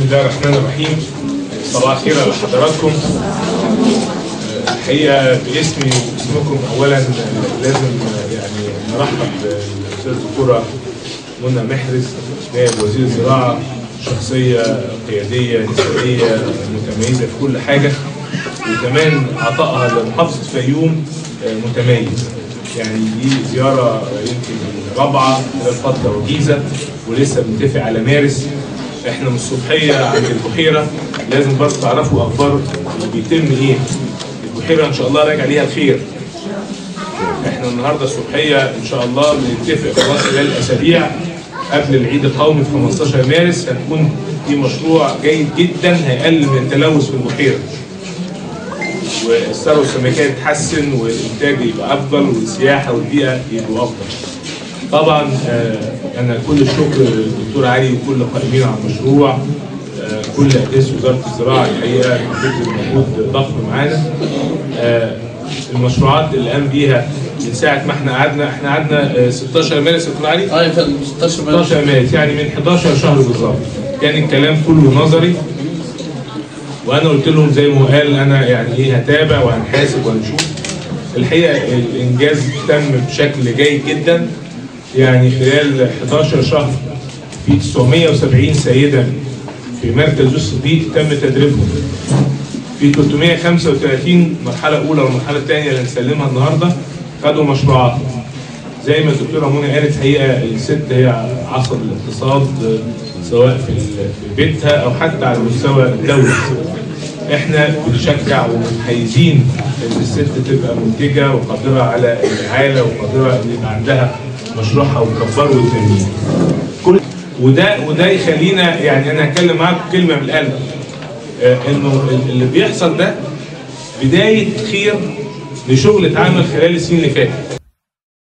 بسم الله الرحمن الرحيم صباح الخير على حضراتكم الحقيقه باسمي وباسمكم اولا لازم يعني نرحب بالاستاذ الدكتوره منى محرز نائب وزير الزراعه شخصيه قياديه نسائيه متميزه في كل حاجه وكمان عطائها لمحافظه الفيوم متميز يعني دي زياره يمكن رابعه خلال فتره وجيزه ولسه بنتفق على مارس احنا من الصبحيه عند البحيره لازم برضه تعرفوا اخبار اللي بيتم ايه البحيره ان شاء الله راجع ليها الخير احنا النهارده الصبحيه ان شاء الله بنتفق خلاص خلال اسابيع قبل العيد القومي في 15 مارس هتكون في مشروع جيد جدا هيقلل من التلوث في البحيره والثروه السمكيه تتحسن والانتاج يبقى افضل والسياحه والبيئه يبقوا افضل. طبعا انا كل الشكر للدكتور علي وكل القائمين على المشروع كل اجهزه وزاره الزراعه الحقيقه بتبذل مجهود ضخم معانا المشروعات اللي قام بيها من ساعه ما احنا قعدنا احنا قعدنا 16 مارس دكتور علي اه يا فندم 16 مارس 16 مارس يعني من 11 شهر بالظبط كان الكلام كله نظري وانا قلت لهم زي ما قال انا يعني ايه هتابع وهنحاسب وهنشوف الحقيقه الانجاز تم بشكل جيد جدا يعني خلال 11 شهر في 970 سيده في مركز الصديق تم تدريبهم في 335 مرحله اولى والمرحله الثانيه اللي هنسلمها النهارده خدوا مشروعات زي ما الدكتوره منى قالت حقيقه الست هي عصب الاقتصاد سواء في بيتها او حتى على المستوى الدولي احنا بنشجع ومتحيزين ان الست تبقى منتجه وقادره على العاله وقادره ان يبقى عندها مشروعها وتكبره وتنميه. كل وده وده يخلينا يعني انا هتكلم معاكم كلمه من القلب آه انه اللي بيحصل ده بدايه خير لشغل اتعمل خلال السنين اللي فاتت.